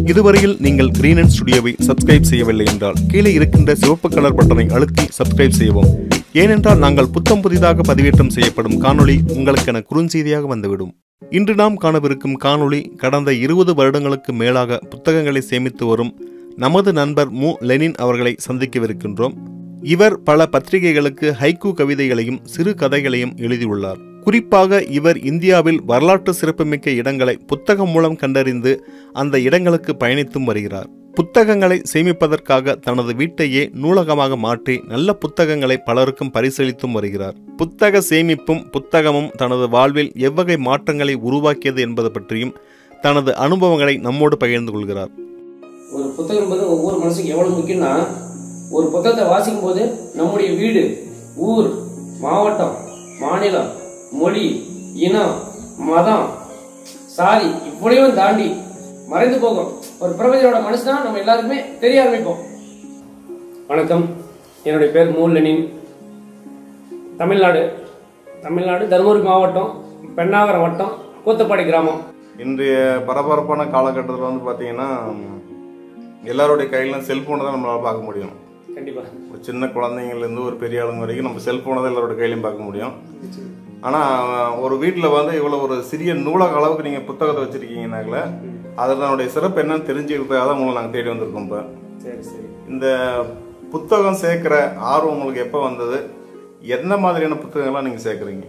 இதுவரையில் நீங்கள் green and ஸ்டுடியோவை subscribe செய்யவில்லை என்றால் கீழே இருக்கின்ற சிவப்பு கலர் பட்டனை அழுத்தி சப்ஸ்கிரைப் செய்யவும் ஏனென்றால் நாங்கள் புத்தம் புதிதாக பதிவேற்றம் செய்யப்படும் காணொளி உங்களுக்கென குறுஞ்செய்தியாக வந்துவிடும் இன்று நாம் காணவிருக்கும் காணொளி கடந்த இருபது வருடங்களுக்கு மேலாக புத்தகங்களை சேமித்து வரும் நமது நண்பர் மு லெனின் அவர்களை சந்திக்கவிருக்கின்றோம் இவர் பல பத்திரிகைகளுக்கு ஹைக்கூ கவிதைகளையும் சிறு கதைகளையும் எழுதியுள்ளார் குறிப்பாக இவர் இந்தியாவில் வரலாற்று சிறப்புமிக்க இடங்களை புத்தகம் மூலம் கண்டறிந்து அந்த இடங்களுக்கு பயணித்தும் வருகிறார் புத்தகங்களை சேமிப்பதற்காக தனது வீட்டையே நூலகமாக மாற்றி நல்ல புத்தகங்களை பலருக்கும் பரிசளித்தும் வருகிறார் புத்தக சேமிப்பும் புத்தகமும் தனது வாழ்வில் எவ்வகை மாற்றங்களை உருவாக்கியது என்பது பற்றியும் தனது அனுபவங்களை நம்மோடு பகிர்ந்து கொள்கிறார் ஒரு புத்தகம் என்பது ஒவ்வொரு மனசுக்கும் எவ்வளவு முக்கியம்னா ஒரு புத்தகத்தை வாசிக்கும் போது நம்முடைய வீடு ஊர் மாவட்டம் மாநிலம் மொழி இனம் மதம் சாதி இவ்வளையும் தாண்டி மறைந்து போகும் ஒரு பிரபஞ்சனோட மனுஷனா நம்ம எல்லாருக்குமே தெரிய ஆரம்பிப்போம் வணக்கம் என்னுடைய பேர் மூல் லெனின் தமிழ்நாடு தமிழ்நாடு தருமபுரி மாவட்டம் பெண்ணாகரம் வட்டம் கூத்தப்பாடி கிராமம் இன்றைய பரபரப்பான காலகட்டத்தில் வந்து பார்த்தீங்கன்னா எல்லாருடைய கையிலும் செல்ஃபோனை தான் நம்மளால் பார்க்க முடியும் கண்டிப்பா ஒரு சின்ன குழந்தைங்கள்லேருந்து ஒரு பெரிய ஆளுங்க வரைக்கும் நம்ம செல்ஃபோனை தான் எல்லாரோட கையிலையும் பார்க்க முடியும் ஆனால் ஒரு வீட்டில் வந்து இவ்வளோ ஒரு சிறிய நூலக அளவுக்கு நீங்கள் புத்தகத்தை வச்சுருக்கீங்கனாக்கல அதனுடைய சிறப்பு என்னன்னு தெரிஞ்சுக்கிறதுக்காக தான் உங்களை நாங்கள் தேடி வந்திருக்கோம் இப்போ சரி சரி இந்த புத்தகம் சேர்க்குற ஆர்வம் உங்களுக்கு எப்போ வந்தது என்ன மாதிரியான புத்தகங்கள்லாம் நீங்கள் சேர்க்குறீங்க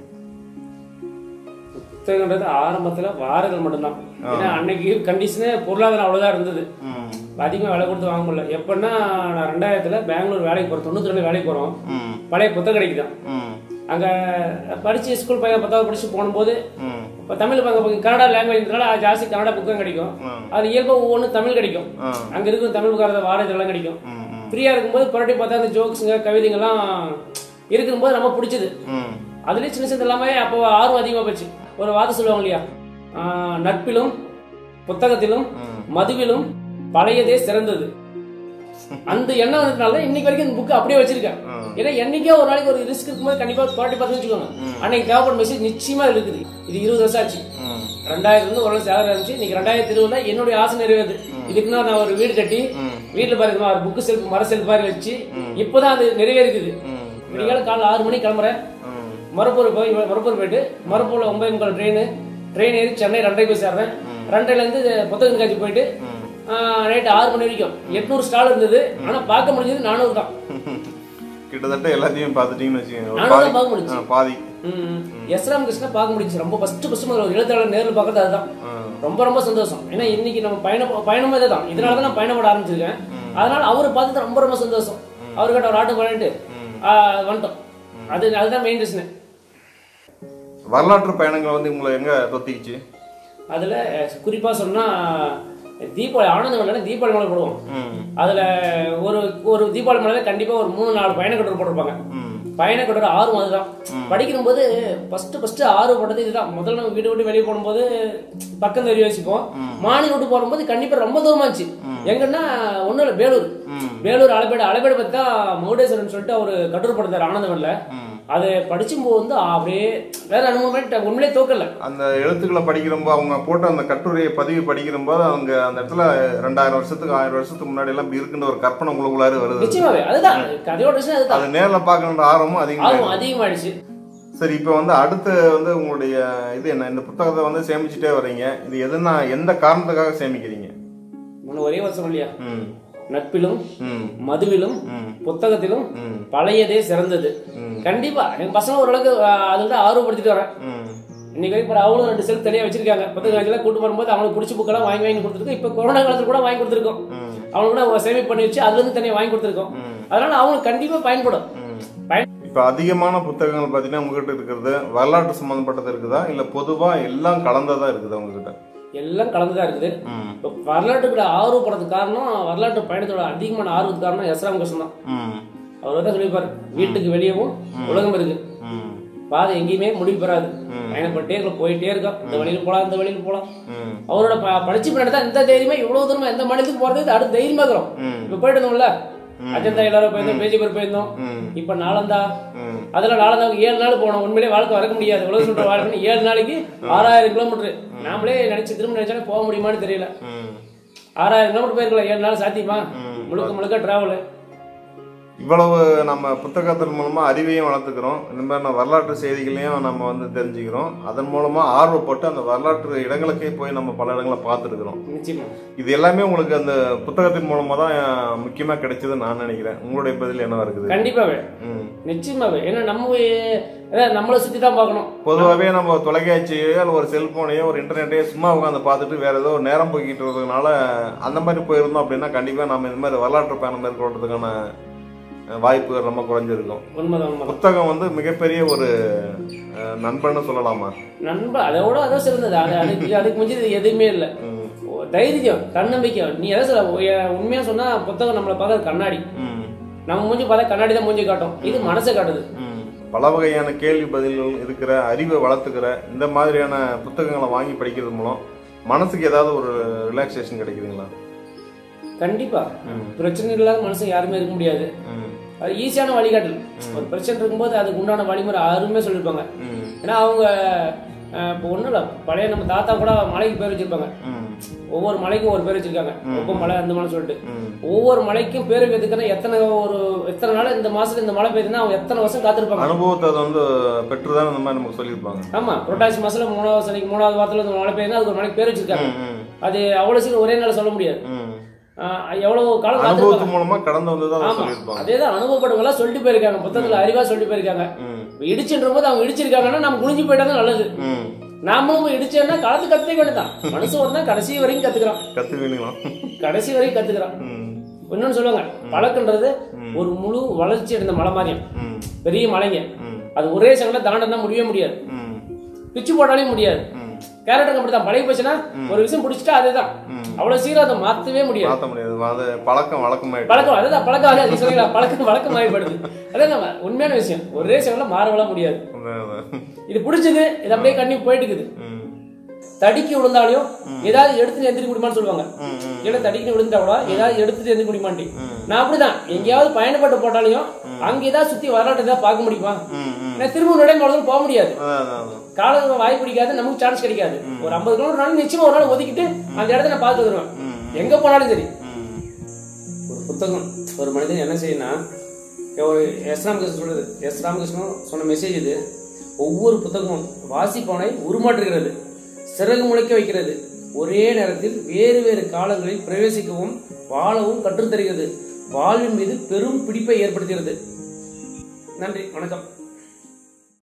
புத்தகன்றது ஆரம்பத்துல வாரங்கள் மட்டும்தான் ஏன்னா அன்னைக்கு கண்டிஷனே பொருளாதாரம் அவ்வளவுதான் இருந்தது ம் அதிகமா விலை கொடுத்து வாங்க முடியல எப்பன்னா நான் ரெண்டாயிரத்துல பெங்களூர் வேலைக்கு போறோம் தொண்ணூத்தி ரெண்டு வேலைக்கு போறோம் ம் பழைய புத்தக கடைக்கு தான் ம் அங்க படிச்சு ஸ்கூல் பையன் பத்தாவது படிச்சு போகும்போது ம் இப்போ தமிழ் பக்கம் கன்னடா லாங்குவேஜ்னால ஜாஸ்தி கன்னடா புத்தகம் கிடைக்கும் ம். அது இயல்பா ஒவ்வொன்று தமிழ் கிடைக்கும் ஆ. அங்க இருக்கிற தமிழ் புக்கார வார இதெல்லாம் கிடைக்கும் ம் ம் ஃப்ரீயா இருக்கும்போது புரட்டி பார்த்தா அந்த ஜோக்ஸுங்க கவிதைங்கெல்லாம் இருக்கும்போது ரொம்ப பிடிச்சது ம் அதுலயும் சின்ன சின்ன எல்லாமே அப்போ ஆர்வம் அதிகமா போச்சு ஒரு வார்த்தை சொல்லுவாங்க இல்லையா ஆஹ் நட்பிலும் புத்தகத்திலும் மதுவிலும் பழையதே சிறந்தது அந்த எண்ணம் வந்ததுனால இன்னைக்கு வரைக்கும் இந்த புக் அப்படியே வச்சிருக்கேன் ஏன்னா என்னைக்கே ஒரு நாளைக்கு ஒரு ரிஸ்க் இருக்கும்போது கண்டிப்பா புரட்டி பார்த்து வச்சுக்கோங்க அன்னைக்கு தேவைப்படும் மெசேஜ் நிச்சயமா இருக்குது இது இருபது வருஷம் ஆச்சு ம் ரெண்டாயிரத்துல இருந்து ஒரு நாள் சேலரி இருந்துச்சு இன்னைக்கு ரெண்டாயிரத்தி இருபதுல என்னுடைய ஆசை நிறைவேறுது இதுக்கு நான் நான் ஒரு வீடு கட்டி வீட்டுல பாருங்க ஒரு புக்கு செல்ஃப் மர செல்ஃப் மாதிரி வச்சு இப்பதான் அது நிறைவேறிக்குது விடிகால காலைல ஆறு மணிக்கு கிளம்புறேன் ம் மரப்பூர் போய் மரப்பூர் போயிட்டு மரப்பூர்ல ஒன்பது முக்கால் ட்ரெயின் ட்ரெயின் ஏறி சென்னை ரெண்டரை போய் சேர்றேன் ரெண்டரைல இருந்து புத்தக கண்காட்சி போயிட்டு நைட்டு ஆறு மணி வரைக்கும் எட்நூறு ஸ்டால் இருந்தது ஆனா பார்க்க முடிஞ்சது நானூறு தான் கிட்டத்தட்ட எல்லாத்தையும் பார்த்துட்டீங்கன்னு வச்சுக்கோங்க ஒரு நானும் பாதி தான் பார்க்க முடிஞ்சுச்சு. ஆ, பாதி ம். எஸ் ராமகிருஷ்ணா பார்க்க முடிஞ்சுச்சு ரொம்ப ஃபர்ஸ்ட் ஃபர்ஸ்ட் முதல்ல ஒரு எழுத்தாளர் நேரில் பார்க்கறது அதுதான் ரொம்ப ரொம்ப சந்தோஷம் ஏன்னா இன்னைக்கு நம்ம பயணம் பயணமே இதுதான் இதனால தான் நான் பயணப்பட ஆரம்பிச்சிருக்கேன் அதனால அவரை பார்த்து ரொம்ப ரொம்ப சந்தோஷம் அவர்கிட்ட ஒரு ஆட்டம் பண்ணிட்டு ஆ, வந்துட்டோம் அது அதுதான் மெயின் ரீசன் வரலாற்று பயணங்கள் வந்து உங்களை எங்க தொத்திக்கிச்சு அதுல அஹ், குறிப்பா சொன்னா தீபாவளி ஆனந்த மலை தீபாவளி மலை போடுவோம் ம் அதுல ஒரு ஒரு தீபாவளி மலையில கண்டிப்பா ஒரு மூணு நாலு பயணக்கட்டுரை போட்டிருப்பாங்க ம் பயணக்கட்டுரை ஆர்வம் அதுதான் படிக்கும்போது ஃபர்ஸ்ட் ஃபர்ஸ்ட் ஆர்வப்பட்டது இதுதான் முதல்ல நம்ம வீடு விட்டு வெளியே போகும்போது பக்கம் தெரிய யோசிப்போம் மாநில விட்டு போகும்போது கண்டிப்பா ரொம்ப தூரமா இருந்துச்சு எங்கன்னா ஒண்ணும் இல்ல வேலூர் வேலூர் அலப்பேடு அலப்பேடு பத்தி தான் மௌடேஸ்வரன் சொல்லிட்டு அவர் கட்டுரை போட்டிருந்தார் ஆனந்தவன்ல அதை படிச்சும்போது வந்து அப்படியே வேற அனுபவம் உண்மையிலே தோக்கல அந்த எழுத்துக்களை படிக்கிறப்போ அவங்க போட்ட அந்த கட்டுரையை பதிவு படிக்கிறம்போது அவங்க அந்த இடத்துல ரெண்டாயிரம் வருஷத்துக்கு ஆயிரம் வருஷத்துக்கு முன்னாடி எல்லாம் இப்படி இருக்குன்ற ஒரு கற்பனை உங்களுக்குள்ளாரு வருது நிச்சயமாவே அதுதான் கதையோட விஷயம் அதுதான் அது நேர்ல பார்க்கணுன்ற ஆர்வமும் அதிகமா ஆர்வம் அதிகமாயிடுச்சு சரி இப்போ வந்து அடுத்து வந்து உங்களுடைய இது என்ன இந்த புத்தகத்தை வந்து சேமிச்சுட்டே வர்றீங்க இது எதுனா எந்த காரணத்துக்காக சேமிக்கிறீங்க முன்ன ஒரே வருஷம் இல்லையா ம் நட்பிலும் ம் மதுவிலும் ம் புத்தகத்திலும் ம் பழையதே சிறந்தது கண்டிப்பா என் பசங்க ஓரளவுக்கு அஹ், அதுல தான் ஆர்வப்படுத்திட்டு வரேன் ம் இன்னைக்கு வரைக்கும் பாரு, அவங்களும் ரெண்டு செல் தனியா வச்சிருக்காங்க புத்தக காட்சியெல்லாம் கூட்டு வரும்போது அவங்களுக்கு பிடிச்ச புக்கெல்லாம் வாங்கி வாங்கி கொடுத்துருக்கோம் இப்ப கொரோனா காலத்துல கூட வாங்கி கொடுத்துருக்கோம் அவங்க கூட சேமிப் பண்ணி வச்சு அதுல இருந்து தனியா வாங்கி கொடுத்துருக்கோம் அதனால அவங்களுக்கு கண்டிப்பா பயன்படும் பயன் இப்போ அதிகமான புத்தகங்கள் பார்த்தீங்கன்னா உங்ககிட்ட இருக்கிறது வரலாற்று சம்மந்தப்பட்டது இருக்குதா இல்லை பொதுவாக எல்லாம் கலந்ததா இருக்குதா உங்ககிட்ட எல்லாம் கலந்துதான் இருக்குது ம் இப்போ வரலாற்றுக்குள்ள ஆர்வப்படுறதுக்கு காரணம் வரலாற்று பயணத்தோட அதிகமான ஆர்வத்துக்கு காரணம் எஸ் ராமகிருஷ்ணன் தான் ம் அவர் தான் சொல்லியிருப்பாரு வீட்டுக்கு வெளியவும் உலகம் இருக்கு ம் பாதை எங்கேயுமே முடிவு பெறாது பயணப்பட்டே இருக்கலாம் போயிட்டே இருக்கோம் இந்த வழியில போலாம் இந்த வழியில போலாம் ம் அவரோட ப- படிச்சு பின்னாடி தான் இந்த தைரியமா இவ்வளவு தூரமா எந்த மாநிலத்துக்கு போறது அடுத்த தைரியமா இருக்கிறோம் ம். இப்ப போயிட்டு இருந்தோம்ல அஜந்தா எல்லாரும் போயிருந்தோம் பேஜிபுரம் போயிருந்தோம் ம் இப்ப நாலந்தா ம் அதெல்லாம் நாலந்தாவுக்கு ஏழு நாள் போனோம் உண்மையிலே வாழ்க்கை வரக்க முடியாது உலக சொல்ற வாழ்க்கை ஏழு நாளைக்கு ஆறாயிரம் கிலோமீட்டர் நாமளே நினைச்சு திரும்ப நினைச்சாலும் போக முடியுமான்னு தெரியல ம் ஆறாயிரம் கிலோமீட்டர் போயிருக்கலாம் ஏழு நாள் சாத்தியமா ம். முழுக்க முழுக்க டிராவல் இவ்வளவு நம்ம புத்தகத்தின் மூலமா அறிவையும் வளர்த்துக்கிறோம் இந்த மாதிரியான வரலாற்று செய்திகளையும் நம்ம வந்து தெரிஞ்சுக்கிறோம் அதன் மூலமா ஆர்வப்பட்டு அந்த வரலாற்று இடங்களுக்கே போய் நம்ம பல இடங்களை பார்த்துருக்குறோம் நிச்சயமா இது எல்லாமே உங்களுக்கு அந்த புத்தகத்தின் மூலமா தான் முக்கியமா கிடைச்சதுன்னு நான் நினைக்கிறேன் உங்களுடைய பதில் என்னவா இருக்குது கண்டிப்பாவே ம். நிச்சயமாவே ஏன்னா நம்ம அதாவது நம்மளை சுத்தி தான் பார்க்கணும் பொதுவாகவே நம்ம தொலைக்காட்சியோ இல்லை ஒரு செல்போனையோ ஒரு இன்டர்நெட்டையோ சும்மா உட்காந்து பார்த்துட்டு வேற ஏதோ நேரம் போய்கிட்டு இருக்கிறதுனால அந்த மாதிரி போயிருந்தோம் அப்படின்னா கண்டிப்பாக நம்ம இந்த மாதிரி வரலாற்று பயணம் மேற்கொள்றதுக்கான அஹ், வாய்ப்புகள் ரொம்ப குறைஞ்சிருக்கும் உண்மைதான் உண்மைதான் புத்தகம் வந்து மிகப்பெரிய ஒரு அஹ், நண்பன்னு சொல்லலாமா நண்பா அதோட அதான் சிறந்தது அது அதுக்கு அதுக்கு மிஞ்சது எதுவுமே இல்லை ம். தைரியம் தன்னம்பிக்கை நீ எதை சொல்ல உ- உண்மையா சொன்னா புத்தகம் நம்மளை பார்த்தா கண்ணாடி ம். நம்ம மூஞ்சி பார்த்தா கண்ணாடி தான் மூஞ்சி காட்டும் இது மனசை காட்டுது ம். பல வகையான கேள்வி பதில்கள் இருக்கிற அறிவை வளர்த்துக்கிற இந்த மாதிரியான புத்தகங்களை வாங்கி படிக்கிறது மூலம் மனசுக்கு ஏதாவது ஒரு ரிலாக்ஸேஷன் கிடைக்குதுங்களா கண்டிப்பா ம். பிரச்சனை இல்லாத மனுஷன் யாருமே இருக்க முடியாது ம். அது ஈஸியான வழிகாட்டல் ஒரு பிரச்சனை இருக்கும்போது அதுக்கு உண்டான வழிமுறை அருமையா சொல்லியிருப்பாங்க ம். ஏன்னா அவங்க அஹ், இப்போ ஒண்ணும் இல்ல பழைய நம்ம தாத்தா கூட மலைக்கு பேர் வச்சிருப்பாங்க ம். ஒவ்வொரு மலைக்கும் ஒரு பேர் வச்சிருக்காங்க ஒவ்வொரு மலை அந்த மலை சொல்லிட்டு ம். ஒவ்வொரு மலைக்கும் பேர் வைக்கிறதுக்குன்னா எத்தனை ஒரு எத்தனை நாள் இந்த மாசத்துல இந்த மழை பெய்யுதுன்னா அவங்க எத்தனை வருஷம் காத்திருப்பாங்க அனுபவத்தை அதை வந்து பெற்றுதான் இந்த மாதிரி நமக்கு சொல்லியிருப்பாங்க ஆமா புரட்டாசி மாசத்துல மூணாவது சனிக்கு மூணாவது வாரத்துல இந்த மழை பெய்யுதுன்னா அதுக்கு ஒரு மலைக்கு பேர் வச்சிருக்காங்க ம், ம், அது அவ்வளவு சீக்கிரம் ஒரே நாள் சொல்ல முடியாது ம். ஆஹ் எவ்வளவு காலம் காத்திருப்பாங்க அனுபவத்து மூலமா கடந்து வந்ததை அதை ஆமா சொல்லியிருப்பாங்க அதேதான் அனுபவப்பட்டவங்க எல்லாம் சொல்லிட்டு போயிருக்காங்க புத்தகத்துல அறிவா சொல்லிட்டு போயிருக்காங்க ம், இப்ப இடிச்சுன்ற போது அவங்க இடிச்சிருக்காங்கன்னா நம்ம குனிஞ்சு போயிட்டா தான் நல்லது ம். நாமளும் போய் இடிச்சோம்னா காலத்து கத்துக்க வேண்டியதான் மனுஷன் ஒரு நாள் கடைசி வரைக்கும் கத்துக்கிறான் கத்துக்குவீங்களா கடைசி வரைக்கும் கத்துக்கிறான் ம், இன்னொன்னு சொல்லுவாங்க பழக்கன்றது ஒரு முழு வளர்ச்சி அடைந்த மலை மாதிரியும் ம், பெரிய மலைங்க ம், அது ஒரே செகண்ட்ல தாண்டம் தான் முடியவே முடியாது ம், பிச்சு போட்டாலே முடியாது ம். கேரட்டுக்கு அப்படிதான் பழகி போச்சுன்னா ஒரு விஷயம் பிடிச்சிட்டா அதேதான் அவ்வளவு சீக்கிரம் அதை மாத்தவே முடியாது மாத்த முடியாது அது பழக்கம் வழக்கமாயிட்டு பழக்கம் அதுதான் பழக்கம் ஆகாது. நீ சொன்னீங்களா பழக்கம் வழக்கம் ஆகிப்படுது அதான் நம்ம உண்மையான விஷயம் ஒரே செகண்ட்ல மாறவள முடியாது இது பிடிச்சது இது அப்படியே கண்ணி போயிட்டு இருக்குது ம், தடிக்கி விழுந்தாலையும் ஏதாவது எடுத்துட்டு எந்திரிக்க முடியுமான்னு சொல்லுவாங்க ம், ம், இல்ல தடிக்கி விழுந்தா கூட ஏதாவது எடுத்துட்டு எந்திரிக்க முடியுமாண்டி நான் அப்படிதான் எங்கேயாவது பயணப்பட்டு போட்டாலையும் அங்க ஏதாவது சுத்தி வரலாற்று ஏதாவது பார்க்க முடியுமா ம், ம். நான் திரும்ப நடைமுறை போக முடியாது அதான், அதான், அதான். காலம் வாய் பிடிக்காது நமக்கு சான்ஸ் கிடைக்காது ஒரு ஐம்பது கிலோமீட்டர் நாள் நிச்சயமா ஒரு நாள் ஒதுக்கிட்டு அந்த இடத்த நான் பார்த்து வருவேன் எங்க போனாலும் சரி ம், ஒரு புத்தகம் ஒரு மனிதன் என்ன செய்யணும்னா ஒரு எஸ் ராமகிருஷ்ணன் சொல்றது எஸ் ராமகிருஷ்ணன் சொன்ன மெசேஜ் இது ஒவ்வொரு புத்தகமும் வாசிப்பவனை உருமாற்றுகிறது சிறகு முளைக்க வைக்கிறது ஒரே நேரத்தில் வேறு வேறு காலங்களில் பிரவேசிக்கவும் வாழவும் கற்றுத்தருகிறது வாழ்வின் மீது பெரும் பிடிப்பை ஏற்படுத்துகிறது நன்றி வணக்கம்